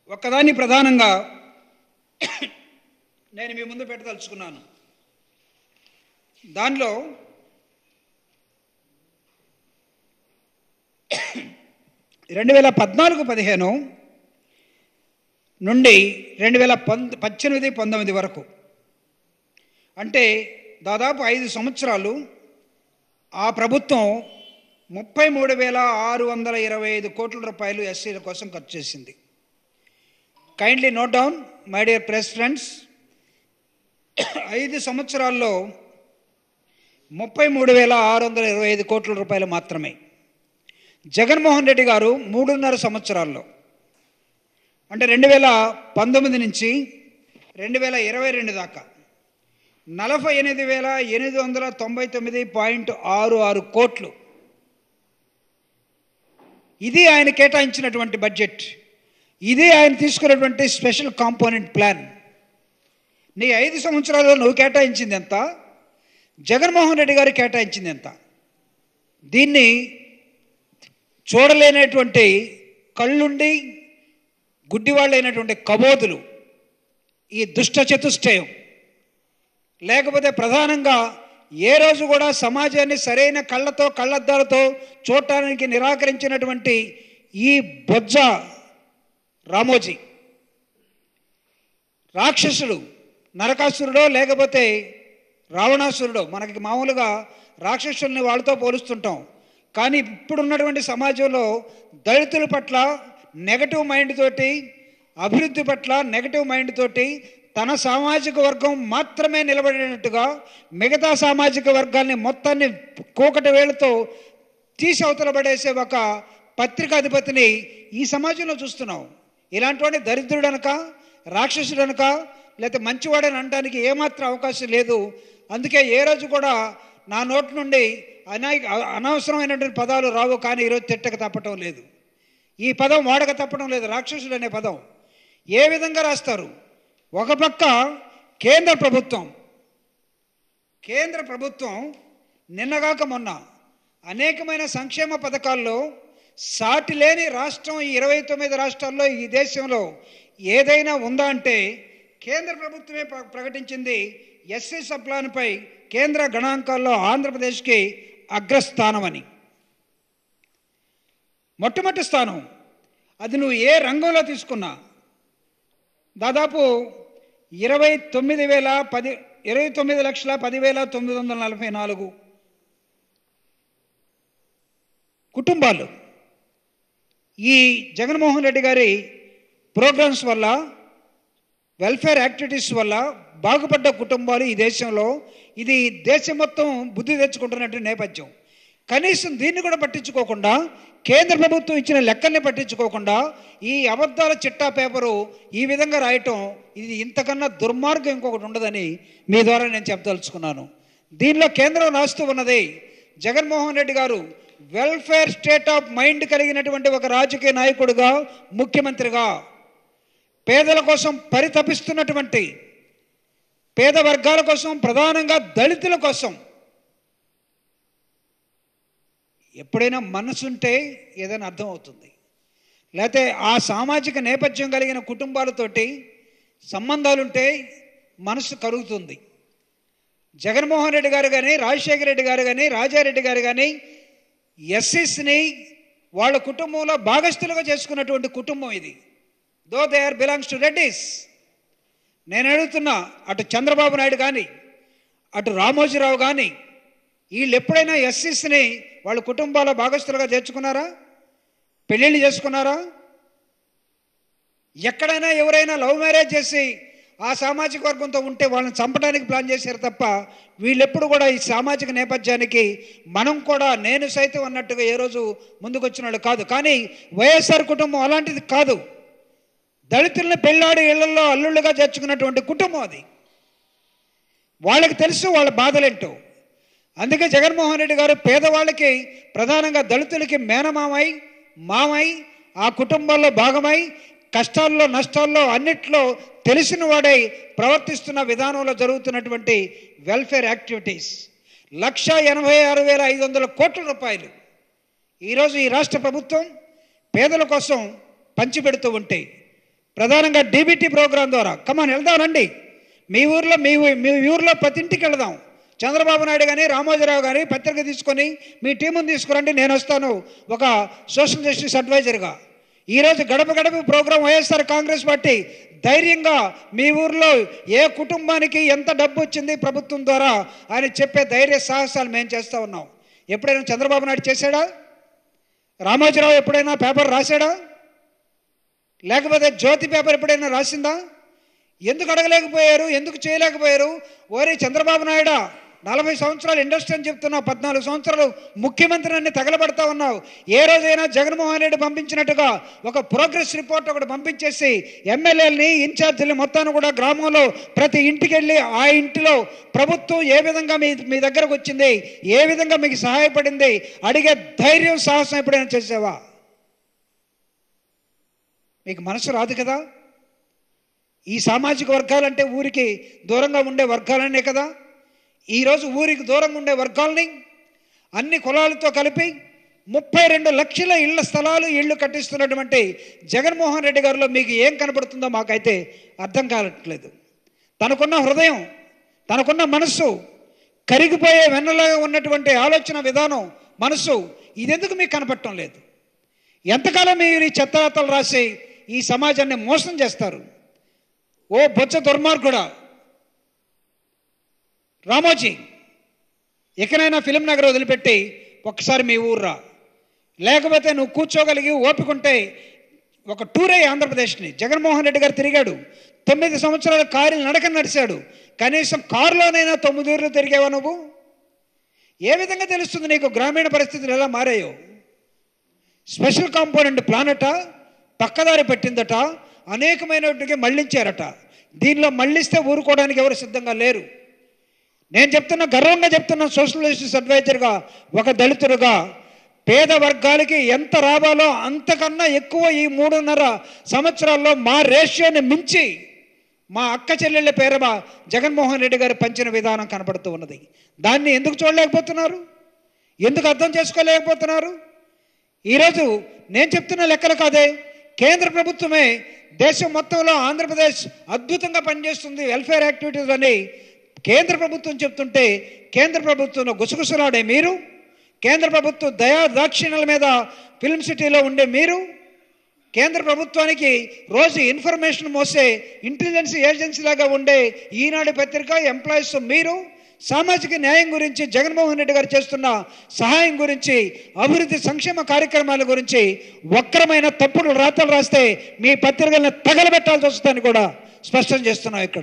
ఒక్కదాన్ని ప్రధానంగా నేను మీ ముందు పెట్టదలుచుకున్నాను దానిలో రెండు వేల పద్నాలుగు పదిహేను నుండి రెండు వేల పంద పద్దెనిమిది పంతొమ్మిది వరకు అంటే దాదాపు ఐదు సంవత్సరాలు ఆ ప్రభుత్వం ముప్పై మూడు వేల ఆరు వందల ఇరవై ఐదు కోట్ల రూపాయలు ఎస్సీల కోసం ఖర్చు చేసింది kindly note down my dear press friends ఐదు సంవత్సరాల్లో ముప్పై మూడు వేల ఆరు వందల ఇరవై ఐదు కోట్ల రూపాయలు మాత్రమే జగన్మోహన్ రెడ్డి గారు మూడున్నర సంవత్సరాల్లో అంటే రెండు వేల పంతొమ్మిది నుంచి రెండు వేల ఇరవై రెండు దాకా నలభై ఎనిమిది వేల ఎనిమిది వందల తొంభై తొమ్మిది పాయింట్ ఆరు ఆరు కోట్లు ఇది ఆయన కేటాయించినటువంటి బడ్జెట్ ఇది ఆయన తీసుకున్నటువంటి స్పెషల్ కాంపోనెంట్ ప్లాన్ నీ ఐదు సంవత్సరాల్లో నువ్వు కేటాయించింది ఎంత జగన్మోహన్ రెడ్డి గారు కేటాయించింది ఎంత దీన్ని చూడలేనటువంటి కళ్ళుండి గుడ్డివాళ్ళైనటువంటి కబోదులు ఈ దుష్ట చతుష్టయం లేకపోతే ప్రధానంగా ఏ రోజు కూడా సమాజాన్ని సరైన కళ్ళతో కళ్ళద్దాలతో చూడటానికి నిరాకరించినటువంటి ఈ బొజ్జ రామోజీ రాక్షసుడు నరకాసురుడో లేకపోతే రావణాసురుడో మనకి మామూలుగా రాక్షసుల్ని వాళ్ళతో పోలుస్తుంటాం కానీ ఇప్పుడున్నటువంటి సమాజంలో దళితుల పట్ల నెగటివ్ మైండ్ తోటి అభివృద్ధి పట్ల నెగటివ్ మైండ్ తోటి తన సామాజిక వర్గం మాత్రమే నిలబడినట్టుగా మిగతా సామాజిక వర్గాల్ని మొత్తాన్ని కూకటి వేళ్ళతో తీసి అవతల పడేసే ఒక పత్రికాధిపతిని ఈ సమాజంలో చూస్తున్నాం ఇలాంటి వాడిని దరిద్రుడనక రాక్షసుడనక లేకపోతే మంచివాడని అనడానికి ఏమాత్రం అవకాశం లేదు అందుకే ఏ రోజు కూడా నా నోటి నుండి అనా అనవసరమైనటువంటి పదాలు రావు కానీ ఈరోజు తిట్టక తప్పటం లేదు ఈ పదం వాడక తప్పడం లేదు రాక్షసుడు అనే పదం ఏ విధంగా రాస్తారు ఒక పక్క కేంద్ర ప్రభుత్వం కేంద్ర ప్రభుత్వం నిన్నగాక మొన్న అనేకమైన సంక్షేమ పథకాల్లో సాటి లేని రాష్ట్రం ఈ ఇరవై తొమ్మిది రాష్ట్రాల్లో ఈ దేశంలో ఏదైనా ఉందా అంటే కేంద్ర ప్రభుత్వమే ప్ర- ప్రకటించింది ఎస్సీ సప్లాన్పై కేంద్ర గణాంకాల్లో ఆంధ్రప్రదేశ్కి అగ్రస్థానం అని మొట్టమొదటి స్థానం అది నువ్వు ఏ రంగంలో తీసుకున్నా దాదాపు ఇరవై తొమ్మిది వేల పది ఇరవై తొమ్మిది లక్షల పదివేల తొమ్మిది వందల నలభై నాలుగు కుటుంబాలు ఈ జగన్మోహన్ రెడ్డి గారి ప్రోగ్రామ్స్ వల్ల వెల్ఫేర్ యాక్టివిటీస్ వల్ల బాగుపడ్డ కుటుంబాలు ఈ దేశంలో ఇది దేశం మొత్తం బుద్ధి తెచ్చుకుంటున్నట్టు నేపథ్యం కనీసం దీన్ని కూడా పట్టించుకోకుండా కేంద్ర ప్రభుత్వం ఇచ్చిన లెక్కల్ని పట్టించుకోకుండా ఈ అబద్ధాల చిట్టా పేపరు ఈ విధంగా రాయటం ఇది ఇంతకన్నా దుర్మార్గం ఇంకొకటి ఉండదని మీ ద్వారా నేను చెప్పదలుచుకున్నాను దీనిలో కేంద్రం రాస్తూ ఉన్నది జగన్మోహన్ రెడ్డి గారు వెల్ఫేర్ స్టేట్ ఆఫ్ మైండ్ కలిగినటువంటి ఒక రాజకీయ నాయకుడిగా ముఖ్యమంత్రిగా పేదల కోసం పరితపిస్తున్నటువంటి పేద వర్గాల కోసం ప్రధానంగా దళితుల కోసం ఎప్పుడైనా మనసుంటే ఏదైనా అర్థమవుతుంది లేకపోతే ఆ సామాజిక నేపథ్యం కలిగిన కుటుంబాలతోటి సంబంధాలుంటే మనసు కరుగుతుంది జగన్మోహన్ రెడ్డి గారు కానీ రాజశేఖర రెడ్డి గారు కానీ రాజారెడ్డి గారు కానీ ఎస్ఎస్ని వాళ్ళ కుటుంబంలో భాగస్థులుగా చేసుకున్నటువంటి కుటుంబం ఇది though they are belongs to Reddys నేను అడుగుతున్నా అటు చంద్రబాబు నాయుడు కానీ అటు రామోజీరావు కానీ వీళ్ళు ఎప్పుడైనా ఎస్సీస్ని వాళ్ళ కుటుంబాల భాగస్థులుగా చేర్చుకున్నారా పెళ్ళిళ్ళు చేసుకున్నారా ఎక్కడైనా ఎవరైనా లవ్ మ్యారేజ్ చేసి ఆ సామాజిక వర్గంతో ఉంటే వాళ్ళని చంపడానికి ప్లాన్ చేశారు తప్ప వీళ్ళెప్పుడు కూడా ఈ సామాజిక నేపథ్యానికి మనం కూడా నేను సైతం అన్నట్టుగా ఏ రోజు ముందుకొచ్చిన వాళ్ళు కాదు కానీ వైఎస్ఆర్ కుటుంబం అలాంటిది కాదు దళితుల్ని పెళ్ళాడి ఇళ్లలో అల్లుళ్ళుగా చేర్చుకున్నటువంటి కుటుంబం అది వాళ్ళకి తెలుసు వాళ్ళ బాధలేంటో అందుకే జగన్మోహన్ రెడ్డి గారు పేదవాళ్ళకి ప్రధానంగా దళితులకి మేనమామై మామై ఆ కుటుంబాల్లో భాగమై కష్టాల్లో నష్టాల్లో అన్నిట్లో తెలిసిన వాడై ప్రవర్తిస్తున్న విధానంలో జరుగుతున్నటువంటి వెల్ఫేర్ యాక్టివిటీస్ లక్ష ఎనభై ఆరు వేల ఐదు వందల కోట్ల రూపాయలు ఈరోజు ఈ రాష్ట్ర ప్రభుత్వం పేదల కోసం పంచిపెడుతూ ఉంటే ప్రధానంగా డీబీటీ ప్రోగ్రాం ద్వారా కమాన్ వెళ్దాం రండి మీ ఊర్లో మీ ఊ- మీ ఊర్లో ప్రతి ఇంటికి వెళదాం చంద్రబాబు నాయుడు కానీ రామోజీరావు గారి పత్రిక తీసుకొని మీ టీముని తీసుకురండి నేను వస్తాను ఒక సోషల్ జస్టిస్ అడ్వైజర్గా ఈరోజు గడప గడప ప్రోగ్రాం వైఎస్ఆర్ కాంగ్రెస్ పార్టీ ధైర్యంగా మీ ఊర్లో ఏ కుటుంబానికి ఎంత డబ్బు వచ్చింది ప్రభుత్వం ద్వారా ఆయన చెప్పే ధైర్య సాహసాలు మేము చేస్తూ ఉన్నాం ఎప్పుడైనా చంద్రబాబు నాయుడు చేశాడా రామోజీరావు ఎప్పుడైనా పేపర్ రాశాడా లేకపోతే జ్యోతి పేపర్ ఎప్పుడైనా రాసిందా ఎందుకు అడగలేకపోయారు ఎందుకు చేయలేకపోయారు ఓరి చంద్రబాబు నాయుడా నలభై సంవత్సరాలు ఇండస్ట్రీ అని చెప్తున్నావు పద్నాలుగు సంవత్సరాలు ముఖ్యమంత్రి అన్ని తగలబడతా ఉన్నావు ఏ రోజైనా జగన్మోహన్ రెడ్డి పంపించినట్టుగా ఒక ప్రోగ్రెస్ రిపోర్ట్ ఒకటి పంపించేసి ఎమ్మెల్యేలని ఇన్ఛార్జీలు మొత్తాన్ని కూడా గ్రామంలో ప్రతి ఇంటికి వెళ్ళి ఆ ఇంటిలో ప్రభుత్వం ఏ విధంగా మీ మీ దగ్గరకు వచ్చింది ఏ విధంగా మీకు సహాయపడింది అడిగే ధైర్యం సాహసం ఎప్పుడైనా చేసావా మీకు మనసు రాదు కదా ఈ సామాజిక వర్గాలంటే ఊరికి దూరంగా ఉండే వర్గాలనే కదా ఈరోజు ఊరికి దూరంగా ఉండే వర్గాల్ని అన్ని కులాలతో కలిపి ముప్పై రెండు లక్షల ఇళ్ల స్థలాలు ఇళ్ళు కట్టిస్తున్నటువంటి జగన్మోహన్ రెడ్డి గారిలో మీకు ఏం కనబడుతుందో మాకైతే అర్థం కావట్లేదు తనకున్న హృదయం తనకున్న మనస్సు కరిగిపోయే వెన్నలాగా ఉన్నటువంటి ఆలోచన విధానం మనస్సు ఇదెందుకు మీకు కనపడటం లేదు ఎంతకాలం మీరు ఈ చెత్తరాతలు రాసి ఈ సమాజాన్ని మోసం చేస్తారు ఓ బొచ్చ దుర్మార్గుడా రామోజీ ఎక్కడైనా ఫిలిం నగర్ వదిలిపెట్టి ఒక్కసారి మీ ఊర్రా లేకపోతే నువ్వు కూర్చోగలిగి ఓపికంటే ఒక టూర్ అయ్యి ఆంధ్రప్రదేశ్ని జగన్మోహన్ రెడ్డి గారు తిరిగాడు తొమ్మిది సంవత్సరాల కారు నడక నడిచాడు కనీసం కారులోనైనా తొమ్మిది ఊర్లు తిరిగావా నువ్వు ఏ విధంగా తెలుస్తుంది నీకు గ్రామీణ పరిస్థితులు ఎలా మారాయో స్పెషల్ కాంపోనెంట్ ప్లానట పక్కదారి పెట్టిందట అనేకమైనటికి మళ్ళించారట దీనిలో మళ్ళిస్తే ఊరుకోవడానికి ఎవరు సిద్ధంగా లేరు నేను చెప్తున్న గర్వంగా చెప్తున్న సోషల్ జస్టిస్ అడ్వైజర్గా ఒక దళితుడుగా పేద వర్గాలకి ఎంత రావాలో అంతకన్నా ఎక్కువ ఈ మూడున్నర సంవత్సరాల్లో మా రేషియోని మించి మా అక్క చెల్లెళ్ళ పేరమ జగన్మోహన్ రెడ్డి గారు పంచిన విధానం కనపడుతూ ఉన్నది దాన్ని ఎందుకు చూడలేకపోతున్నారు ఎందుకు అర్థం చేసుకోలేకపోతున్నారు ఈరోజు నేను చెప్తున్న లెక్కలు కాదే కేంద్ర ప్రభుత్వమే దేశం మొత్తంలో ఆంధ్రప్రదేశ్ అద్భుతంగా పనిచేస్తుంది వెల్ఫేర్ యాక్టివిటీస్ అని కేంద్ర ప్రభుత్వం చెప్తుంటే కేంద్ర ప్రభుత్వంలో గుసగుసలాడే మీరు కేంద్ర ప్రభుత్వం దయా దాక్షిణ్యాల మీద ఫిల్మ్ సిటీలో ఉండే మీరు కేంద్ర ప్రభుత్వానికి రోజు ఇన్ఫర్మేషన్ మోసే ఇంటెలిజెన్స్ ఏజెన్సీ లాగా ఉండే ఈనాడు పత్రిక ఎంప్లాయీస్ మీరు సామాజిక న్యాయం గురించి జగన్మోహన్ రెడ్డి గారు చేస్తున్న సహాయం గురించి అభివృద్ధి సంక్షేమ కార్యక్రమాల గురించి వక్రమైన తప్పుడు రాతలు రాస్తే మీ పత్రికలను తగలబెట్టాల్సి వస్తుందని కూడా స్పష్టం చేస్తున్నాం ఇక్కడ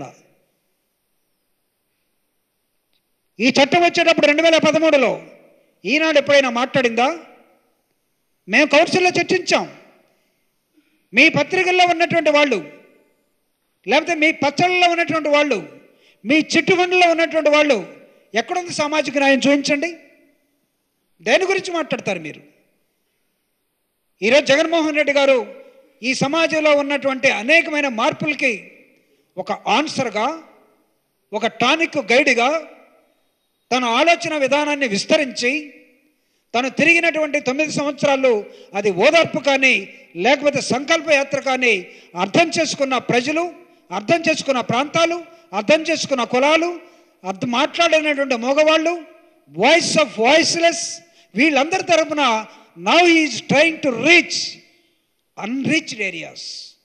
ఈ చట్టం వచ్చేటప్పుడు రెండు వేల పదమూడులో ఈనాడు ఎప్పుడైనా మాట్లాడిందా మేము కౌన్సిల్లో చర్చించాం మీ పత్రికల్లో ఉన్నటువంటి వాళ్ళు లేకపోతే మీ పచ్చళ్ళలో ఉన్నటువంటి వాళ్ళు మీ చిట్టుబండ్లో ఉన్నటువంటి వాళ్ళు ఎక్కడుంది సామాజిక న్యాయం చూపించండి దేని గురించి మాట్లాడతారు మీరు ఈరోజు జగన్మోహన్ రెడ్డి గారు ఈ సమాజంలో ఉన్నటువంటి అనేకమైన మార్పులకి ఒక ఆన్సర్గా ఒక టానిక్ గైడ్గా తన ఆలోచన విధానాన్ని విస్తరించి తను తిరిగినటువంటి తొమ్మిది సంవత్సరాలు అది ఓదార్పు కానీ లేకపోతే సంకల్ప యాత్ర కానీ అర్థం చేసుకున్న ప్రజలు అర్థం చేసుకున్న ప్రాంతాలు అర్థం చేసుకున్న కులాలు అర్థం మాట్లాడినటువంటి మగవాళ్ళు వాయిస్ ఆఫ్ వాయిస్లెస్ వీళ్ళందరి తరపున now is trying to reach unreached areas